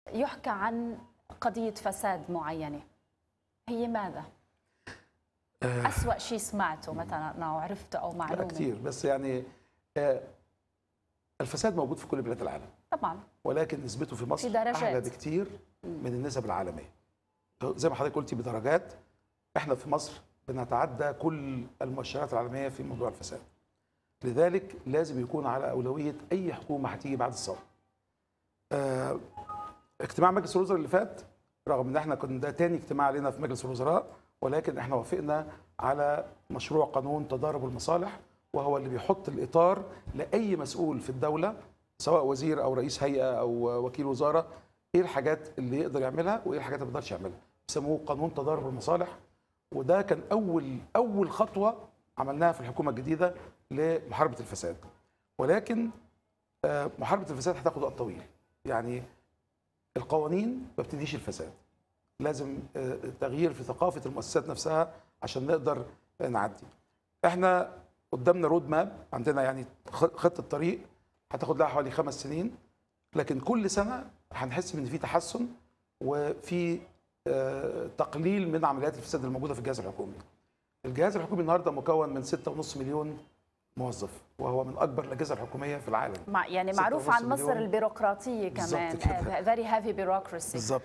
يحكى عن قضية فساد معينة هي ماذا؟ آه، أسوأ شيء سمعته مثلا أو عرفته أو لا معلومة كتير بس يعني آه، الفساد موجود في كل بلاد العالم طبعا ولكن نسبته في مصر في درجات. اعلى بكتير من النسب العالميه زي ما حضرتك قلتي بدرجات احنا في مصر بنتعدى كل المؤشرات العالميه في موضوع الفساد لذلك لازم يكون على اولويه اي حكومه هتيجي بعد الثوره آه، اجتماع مجلس الوزراء اللي فات رغم ان احنا كنا ده تاني اجتماع علينا في مجلس الوزراء ولكن احنا وافقنا على مشروع قانون تضارب المصالح وهو اللي بيحط الاطار لاي مسؤول في الدوله سواء وزير او رئيس هيئه او وكيل وزاره ايه الحاجات اللي يقدر يعملها وايه الحاجات اللي ما يقدرش يعملها بيسموه قانون تضارب المصالح وده كان اول اول خطوه عملناها في الحكومه الجديده لمحاربه الفساد ولكن آه، محاربه الفساد هتاخد وقت طويل يعني القوانين ما بتديش الفساد لازم آه، تغيير في ثقافه المؤسسات نفسها عشان نقدر آه، نعدي احنا قدامنا رود ماب عندنا يعني خ- خطه طريق هتاخد لها حوالي خمس سنين لكن كل سنه هنحس ان في تحسن وفي آه، تقليل من عمليات الفساد الموجوده في الجهاز الحكومي. الجهاز الحكومي النهارده مكون من 6.5 مليون موظف وهو من اكبر الاجهزه الحكوميه في العالم. مع يعني ستة معروف ونص عن مصر مليون. البيروقراطية بالظبط كمان كده. آه، very heavy bureaucracy بالظبط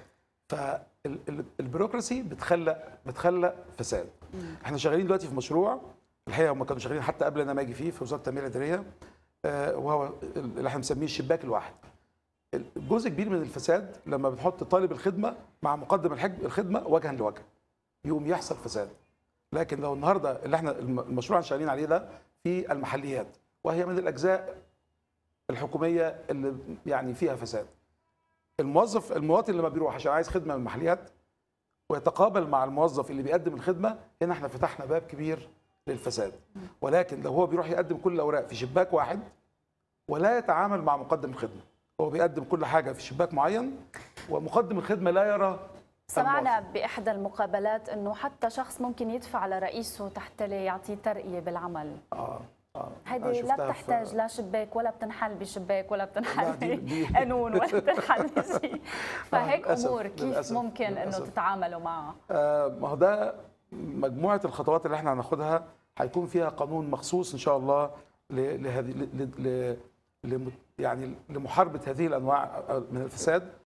فالبيروقراسي بتخلق بتخلق فساد احنا شغالين دلوقتي في مشروع الحقيقه هم كانوا شغالين حتى قبل انا ما اجي فيه في وزاره التنميه الاداريه آه، وهو اللي احنا بنسميه الشباك الواحد جزء كبير من الفساد لما بنحط طالب الخدمه مع مقدم الحج- الخدمه وجها لوجه يقوم يحصل فساد لكن لو النهارده اللي احنا الم- المشروع اللي شغالين عليه ده في المحليات وهي من الاجزاء الحكوميه اللي يعني فيها فساد الموظف المواطن لما بيروح عشان عايز خدمه من المحليات ويتقابل مع الموظف اللي بيقدم الخدمه هنا احنا فتحنا باب كبير للفساد ولكن لو هو بيروح يقدم كل الاوراق في شباك واحد ولا يتعامل مع مقدم الخدمه هو بيقدم كل حاجه في شباك معين ومقدم الخدمه لا يرى سمعنا الموظف. بإحدى المقابلات أنه حتى شخص ممكن يدفع لرئيسه تحت لي يعطيه ترقية بالعمل اه اه أنا هيدي لا شفتها في- بتحتاج لا شباك ولا بتنحل بشباك ولا لا، بتنحل دي- دي- بقانون ولا بتنحل بشيء فهيك للأسف، أمور كيف للأسف، ممكن أنه للأسف. تتعاملوا معها آه، ما هو ده مجموعه الخطوات اللي احنا هناخدها هيكون فيها قانون مخصوص ان شاء الله ل- لهذه ل- ل- ل- لم- يعني لمحاربه هذه الانواع من الفساد